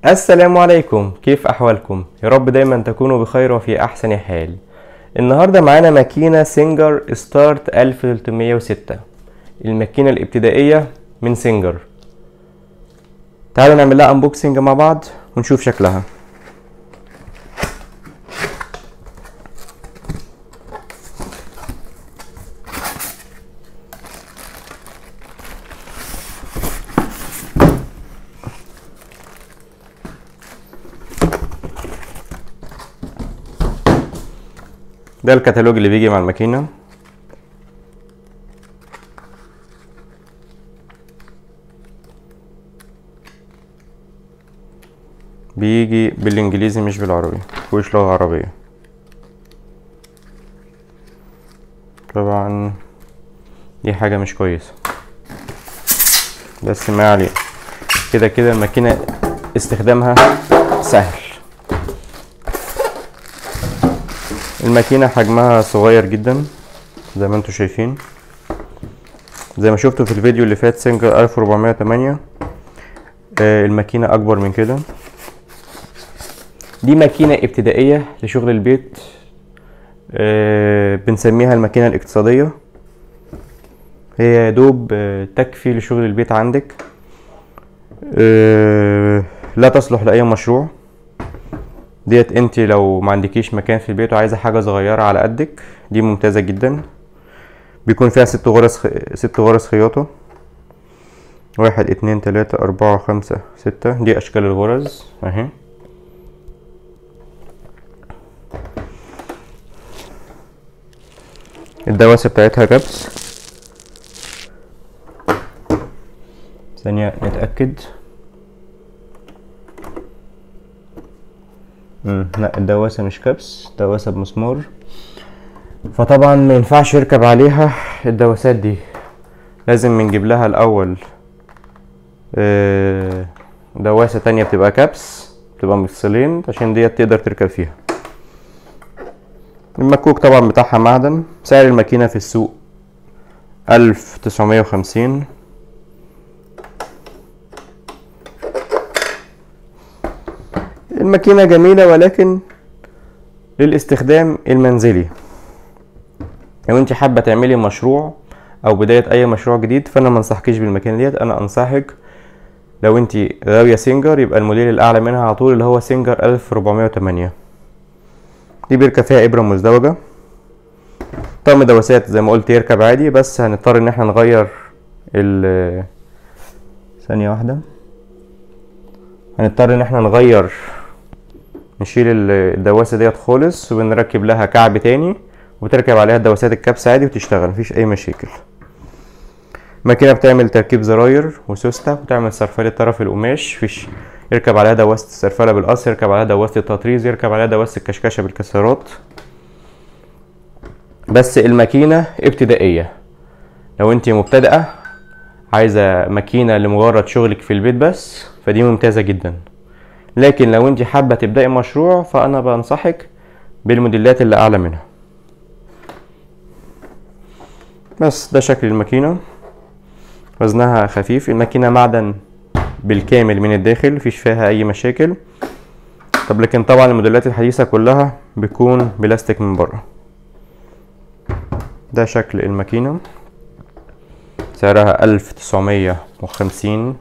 السلام عليكم كيف أحوالكم؟ يا رب دايما تكونوا بخير وفي أحسن حال النهاردة معانا ماكينة سينجر ستارت 1306 الماكينة الابتدائية من سينجر تعالوا نعمل لها انبوكسنج مع بعض ونشوف شكلها ده الكتالوج اللي بيجي مع الماكينة بيجي بالانجليزي مش بالعربي مفيهوش لغة عربية طبعا دي حاجة مش كويسة بس ما عليه كده كده الماكينة استخدامها سهل الماكينة حجمها صغير جدا زي ما انتم شايفين زي ما شفتوا في الفيديو اللي فات سنجر 1408 آه الماكينة أكبر من كده دي ماكينة ابتدائية لشغل البيت آه بنسميها الماكينة الاقتصادية هي يا دوب آه تكفي لشغل البيت عندك آه لا تصلح لأي مشروع ديت انت لو ما عندكيش مكان في البيت وعايزه حاجه صغيره على قدك دي ممتازه جدا بيكون فيها ست غرز خ... ست غرز خياطه واحد اتنين تلاتة اربعة خمسة ستة دي اشكال الغرز اهي الدواسة بتاعتها جبس ثانية نتأكد مم. لا الدواسة مش كبس دواسة بمسمار فطبعا ما ينفعش يركب عليها الدواسات دي لازم بنجيب لها الاول آه، دواسة تانية بتبقى كبس بتبقى مفصلين عشان ديت تقدر تركب فيها المكوك طبعا بتاعها معدن سعر الماكينة في السوق ألف تسعمية وخمسين الماكينة جميلة ولكن للاستخدام المنزلي لو انت حابة تعملي مشروع او بداية اي مشروع جديد فانا ما انصحكيش بالماكينة ديت انا انصحك لو انت غاوية سينجر يبقى الموديل الاعلى منها على طول اللي هو سينجر 1408 دي بيركب فيها ابرة مزدوجة طقم دواسات زي ما قلت يركب عادي بس هنضطر ان احنا نغير ال ثانية واحدة هنضطر ان احنا نغير نشيل الدواسة ديت خالص ونركب لها كعب تاني وتركب عليها الدواسات الكبس عادي وتشتغل مفيش اي مشاكل الماكينة بتعمل تركيب زراير وسوستة وتعمل سرفلة طرف القماش فيش يركب عليها دواسة السرفلة بالقص يركب عليها دواسة التطريز يركب عليها دواسة الكشكشة بالكسرات بس الماكينة ابتدائية لو انت مبتدئة عايزة ماكينة لمجرد شغلك في البيت بس فدي ممتازة جدا لكن لو انت حابة تبدأي مشروع فأنا بنصحك بالموديلات اللي أعلى منها بس ده شكل الماكينة وزنها خفيف الماكينة معدن بالكامل من الداخل مفيش فيها أي مشاكل طب لكن طبعا الموديلات الحديثة كلها بيكون بلاستيك من بره ده شكل الماكينة سعرها ألف تسعمية وخمسين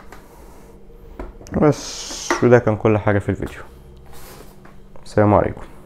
بس وده كان كل حاجة في الفيديو السلام عليكم